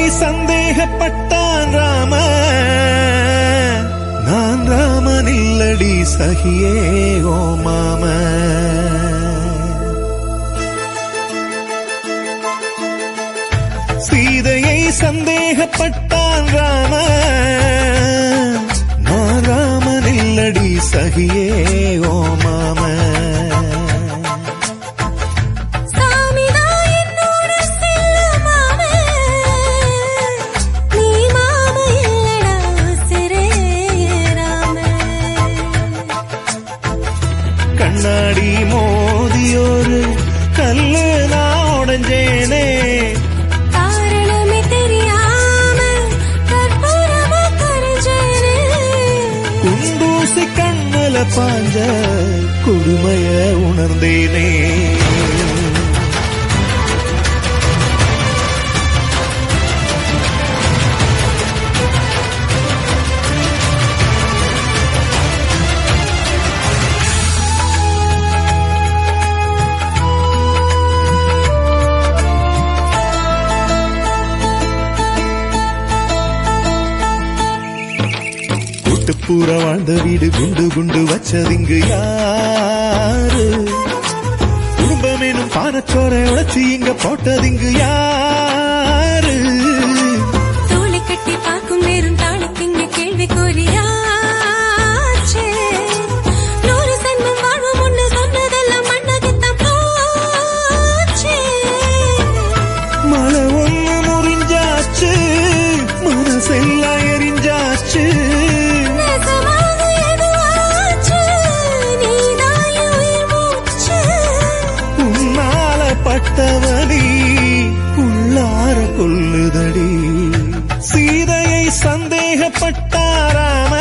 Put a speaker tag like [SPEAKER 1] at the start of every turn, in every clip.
[SPEAKER 1] சந்தேகப்பட்டான் ராம நான் ராமன் இல்லடி சகியே ஓ மாம சீதையை சந்தேகப்பட்டான் ராம நான் ராமன் இல்லடி சகியே ஓ மாம
[SPEAKER 2] சாமிதான் என்னோட செல்ல மாமே நீ மாம இல்லடா உசிரே ராமே
[SPEAKER 1] கண்ணாடி மோதியோரு கல்லு நான் உடஞ்சேனே
[SPEAKER 2] காரணமே தெரியாம கற்பூரமா கரைஞ்சேனே
[SPEAKER 1] குண்டூசி கண்ணுல பாஞ்ச கொடுமைய உணர்ந்தேனே கூட்டுப்பூர வாழ்ந்த வீடு குண்டு குண்டு வச்சதிங்கு யாரு குடும்பம் எனும் பானச்சோரை உழைச்சி இங்க போட்டதிங்கு யாரு
[SPEAKER 2] தோளை கட்டி பார்க்கும் நேரம் தானுக்கு இங்க கேள்வி கோரியாச்சே நூறு சென்மம் வாழ்வும் ஒண்ணு சொன்னதெல்லாம் மண்ணகத்தான் போச்சே
[SPEAKER 1] மழை ஒண்ணு முறிஞ்சாச்சு மனசெல்லாம் எரிஞ்சாச்சு
[SPEAKER 2] நெசமாக எதுவாச்சு நீதான் என் உயிர் மூச்சு
[SPEAKER 1] உன்னால பட்டவனி உள்ளார கொல்லுதடி சீதையை சந்தேகப்பட்டாராம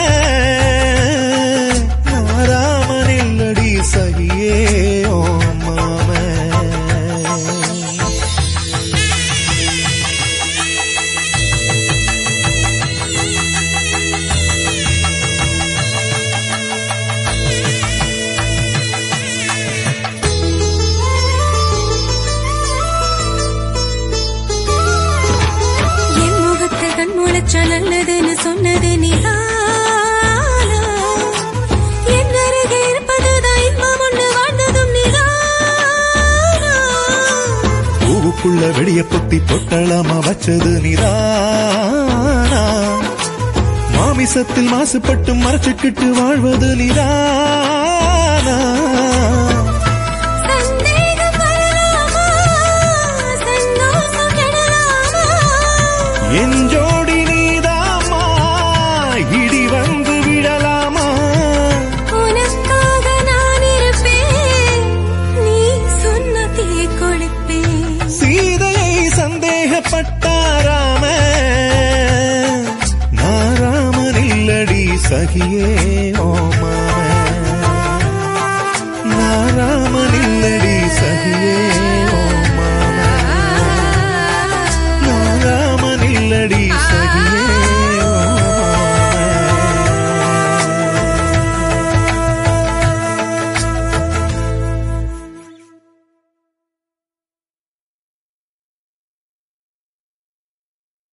[SPEAKER 1] நாராமன் இல்லடி சகியே ஓ மாம
[SPEAKER 2] என் முகத்தை கண் முளைச்சா நல்லதுன்னு சொன்னது நீதானா என் அருகே இருப்பதுதான் இன்பம் ஒண்ணு வாழ்ந்ததும் நீதானா
[SPEAKER 1] பூவுக்குள்ள வெடிய பொத்தி பொட்டலாமா வச்சது நிதானா மாமிசத்தில் மாசுபட்டு மறைச்சுக்கிட்டு வாழ்வது நிதானா
[SPEAKER 2] சந்தேகம் வரலாமா சந்தோஷம் கெடலாமா
[SPEAKER 1] என் ஜோடி நீதாமா இடி வந்து விழலாமா
[SPEAKER 2] உனக்காக நான் இருப்பேன் நீ சொன்ன தீ கொளுப்பேன்
[SPEAKER 1] சீதையை சந்தேகப்பட்டாராம நாராமன் இல்லடி சகியே ஓ மாம நாராமன் இல்லடி சகியே ஓ மாம நாராமன் இல்லடி